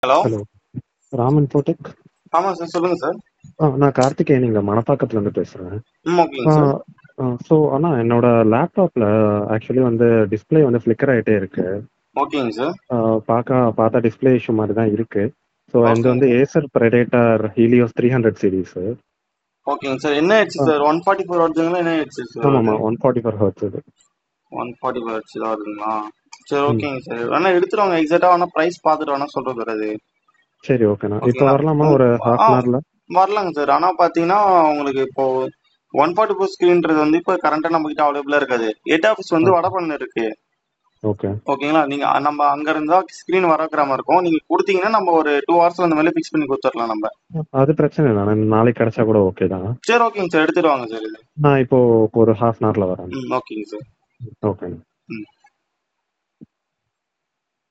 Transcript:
Hello hello Raman போட்டெக் ஆமாம் sir சொல்லுங்க sir ஆ நான் கார்த்திகேயன் இங்கே மணப்பாக்கத்துலேருந்து பேசுகிறேன் ம் ஓகேங்க சார் ஸோ அண்ணா என்னோட லேப்டாப்பில் ஆக்சுவலி வந்து டிஸ்ப்ளே வந்து ஃப்ளிக்கர் ஆகிட்டே இருக்கு ஓகேங்க சார் ஆ, பார்க்க பார்த்தா டிஸ்ப்ளே இஷ்யூ மாதிரி தான் இருக்கு ஸோ இது Okay. வந்து Acer Predator Helios three hundred series ஓகேங்க சார் என்ன ஆயிடுச்சு சார் ஒன் ஃபார்ட்டி ஃபோர் வருதுங்களா என்ன ஆயிடுச்சு சார் ஆமாம்மா ஒன் ஃபார்ட்டி ஃபோர் ஹர்ட்ஸ் இது ஒன் ஃபார்ட்டி ஃபோர் வச்சு தான் வருதுங்களா சரி ஓகேங்க சார் வேணா எடுத்துருவாங்க எக்ஸாக்டாக வேணா ப்ரைஸ் பார்த்துட்டு வேணா சொல்றது சார் அது சரி ஓகேண்ணா இப்போ ஓகேண்ணா. வரலாமா ஒரு ஹாஃப் ஆ. அன் ஹவரில் வரலாங்க சார் ஆனால் பார்த்தீங்கன்னா உங்களுக்கு இப்போ ஒன் ஃபார்ட்டி ஃபோர் ஸ்க்ரீன்றது வந்து இப்போ கரண்ட்டாக நம்ம கிட்ட அவைலபிளாக இருக்காது ஹெட் ஆஃபீஸ் வந்து Okay. வடபண்ண இருக்கு ஓகே ஓகேங்களா நீங்க நம்ம அங்க இருந்தா ஸ்கிரீன் வரக்கிற மாதிரி இருக்கும் நீங்க கொடுத்தீங்கன்னா நம்ம ஒரு டூ ஹவர்ஸ்ல அந்த மாதிரி ஃபிக்ஸ் பண்ணி கொடுத்துடலாம் நம்ம அது பிரச்சனை இல்லை நான் நாளைக்கு கிடைச்சா கூட ஓகே தான் சரி ஓகேங்க சார் எடுத்துட்டு வாங்க சார் இது நான் இப்போ ஒரு ஹாஃப் அன் ஹவரில் வரேன் ம் ஓகேங்க சார் ஓகேண்ணா ம்